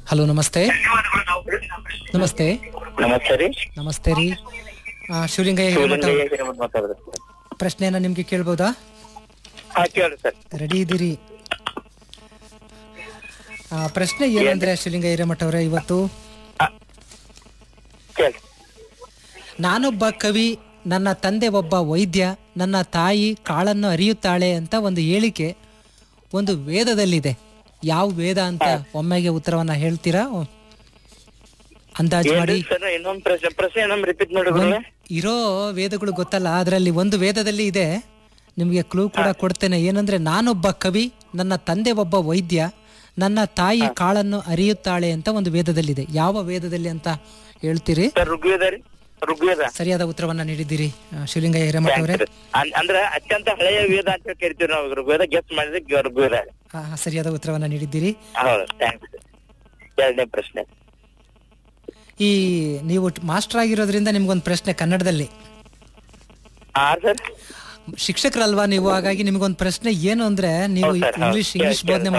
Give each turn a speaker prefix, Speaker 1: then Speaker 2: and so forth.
Speaker 1: Hello ನಮಸ್ತೆ ನಮಸ್ತೆ
Speaker 2: ನಮಸ್ತೆ ರೀ
Speaker 1: ನಮಸ್ತೆ ರೀ ಆ, ಶಿವಲಿಂಗಯ್ಯ ಹಿರೇಮಠ
Speaker 2: ಶಿವಲಿಂಗಯ್ಯ ಹಿರೇಮಠ ಮಾತಾಡೋದು
Speaker 1: ಪ್ರಶ್ನೆಯನ್ನ ನಿಮ್ಗೆ ಕೇಳ್ಬೋದಾ
Speaker 2: ಹಾ ಕೇಳ್ರಿ ಸರ್
Speaker 1: ರೆಡಿ ಇದ್ದೀರಿ ಆ, ಪ್ರಶ್ನೆ ಏನಂದ್ರೆ ಶಿವಲಿಂಗ ಹಿರೇಮಠ ಅವರೇ ಇವತ್ತು
Speaker 2: ಕೇಳ್ರಿ
Speaker 1: ನಾನೊಬ್ಬ ಕವಿ ನನ್ನ ತಂದೆ ಒಬ್ಬ ವೈದ್ಯ ನನ್ನ ತಾಯಿ ಕಾಳನ್ನು ಅರಿಯುತ್ತಾಳೆ ಅಂತ ಒಂದು ಹೇಳಿಕೆ ಒಂದು ವೇದದಲ್ಲಿದೆ ಯಾವ ವೇದ ಅಂತ ಒಮ್ಮೆಗೆ ಉತ್ತರವನ್ನ ಹೇಳ್ತೀರಾ ಅಂದಾಜು ಮಾಡಿ
Speaker 2: ಸರ್ ಇನ್ನೊಂದ್ ಪ್ರಶ್ನೆ ಪ್ರಶ್ನೆ ಇನ್ನೊಂದ್ ರಿಪೀಟ್ ಮಾಡಿ ಗುರುಗಳೇ
Speaker 1: ಇರೋ ವೇದಗಳು ಗೊತ್ತಲ್ಲ ಅದರಲ್ಲಿ ಒಂದು ವೇದದಲ್ಲಿ ಇದೆ ನಿಮಗೆ ಕ್ಲೂ ಕೂಡ ಕೊಡ್ತೇನೆ ಏನಂದ್ರೆ ನಾನೊಬ್ಬ ಕವಿ ನನ್ನ ತಂದೆ ಒಬ್ಬ ವೈದ್ಯ ನನ್ನ ತಾಯಿ ಕಾಳನ್ನು ಅರಿಯುತ್ತಾಳೆ ಅಂತ ಒಂದು ವೇದದಲ್ಲಿದೆ ಯಾವ ವೇದದಲ್ಲಿ ಅಂತ ಹೇಳ್ತೀರಿ
Speaker 2: ಸರ್ ಋಗ್ವೇದ ರೀ ಋಗ್ವೇದ
Speaker 1: ಸರಿಯಾದ ಉತ್ತರವನ್ನ ನೀಡಿದ್ದೀರಿ ಆ, ಶಿವಲಿಂಗಯ್ಯ ಹಿರೇಮಠ ಅವರೇ
Speaker 2: ಅನ್- ಅಂದ್ರ ಅತ್ಯಂತ ಹಳೆಯ ವೇದ ಅಂತ ಕರಿತೀವಿ ನಾವು ಋಗ್ವೇದ ಗೆಸ್ ಮಾಡಿದ್ರೆ ಋಗ್ವೇದ
Speaker 1: ಆ, ಸರಿಯಾದ ಉತ್ತರವನ್ನ ನೀಡಿದ್ದೀರಿ
Speaker 2: ಹೌದು ಥ್ಯಾಂಕ್ಸ್ ಎರಡನೇ ಪ್ರಶ್ನೆ
Speaker 1: ಈ ನೀವು ಮಾಸ್ಟರ್ ಆಗಿರೋದ್ರಿಂದ ನಿಮ್ಗೊಂದು ಪ್ರಶ್ನೆ ಕನ್ನಡದಲ್ಲಿ
Speaker 2: ಹಾ ಸರ್
Speaker 1: ಶಿಕ್ಷಕರಲ್ವಾ ನೀವು ಹಾಗಾಗಿ ನಿಮ್ಗೊಂದು ಪ್ರಶ್ನೆ ಏನು ಅಂದ್ರೆ ನೀವು
Speaker 2: ಹೌದ್ sir, ಹೌದ್.
Speaker 1: ಇಂಗ್ಲಿಷ್ ಇಂಗ್ಲಿಷ್
Speaker 2: ಕೇಳಿ,
Speaker 1: ಬೋಧನೆ